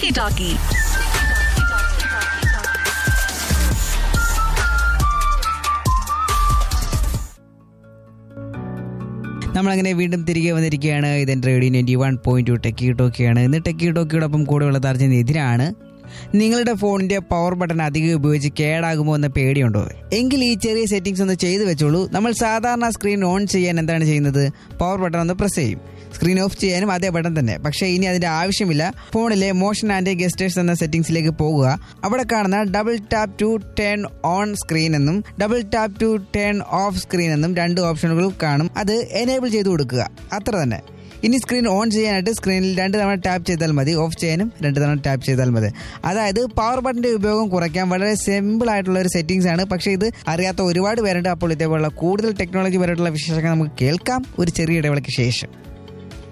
Talkie Talkie. നമ്മളങ്ങനെ വീണ്ടും തിരികെ വന്നിരിക്കുകയാണ് ഇതെൻ്റെ radio ninety one point two techie ടോക്കിയാണ് ഇന്ന് ടെക്കി ടോക്കിയോടൊപ്പം കൂടെയുള്ള തർജ്ജന എതിരാണ് നിങ്ങളുടെ ഫോണിന്റെ പവർ ബട്ടൺ അധികം ഉപയോഗിച്ച് കേടാകുമോ എന്ന പേടിയുണ്ടോ എങ്കിൽ ഈ ചെറിയ സെറ്റിംഗ്സ് ഒന്ന് ചെയ്തു വെച്ചോളൂ നമ്മൾ സാധാരണ സ്ക്രീൻ ഓൺ ചെയ്യാൻ എന്താണ് ചെയ്യുന്നത് പവർ ബട്ടൺ ഒന്ന് പ്രസ് ചെയ്യും സ്ക്രീൻ ഓഫ് ചെയ്യാനും അതേ ബട്ടൺ തന്നെ പക്ഷേ ഇനി അതിന്റെ ആവശ്യമില്ല ഫോണിലെ മോഷൻ ആൻഡ് ഗസ്റ്റേഴ്സ് എന്ന സെറ്റിംഗ്സിലേക്ക് പോകുക അവിടെ കാണുന്ന double tap to turn on screen എന്നും double tap to turn off screen എന്നും രണ്ട് ഓപ്ഷനുകൾ കാണും അത് എനേബിൾ ചെയ്ത് കൊടുക്കുക അത്ര തന്നെ ഇനി സ്ക്രീൻ ഓൺ ചെയ്യാനായിട്ട് സ്ക്രീനിൽ രണ്ട് തവണ ടാപ്പ് ചെയ്താൽ മതി ഓഫ് ചെയ്യാനും രണ്ട് തവണ ടാപ്പ് ചെയ്താൽ മതി അതായത് പവർ ബട്ടന്റെ ഉപയോഗം കുറയ്ക്കാൻ വളരെ സിമ്പിൾ ആയിട്ടുള്ള ഒരു സെറ്റിംഗ്സ് ആണ് പക്ഷേ ഇത് അറിയാത്ത ഒരുപാട് പേരുണ്ട് അപ്പോൾ ഇതേപോലുള്ള കൂടുതൽ ടെക്നോളജി പരമായിട്ടുള്ള വിശേഷങ്ങൾ നമുക്ക് കേൾക്കാം ഒരു ചെറിയ ഇടവേളയ്ക്ക് ശേഷം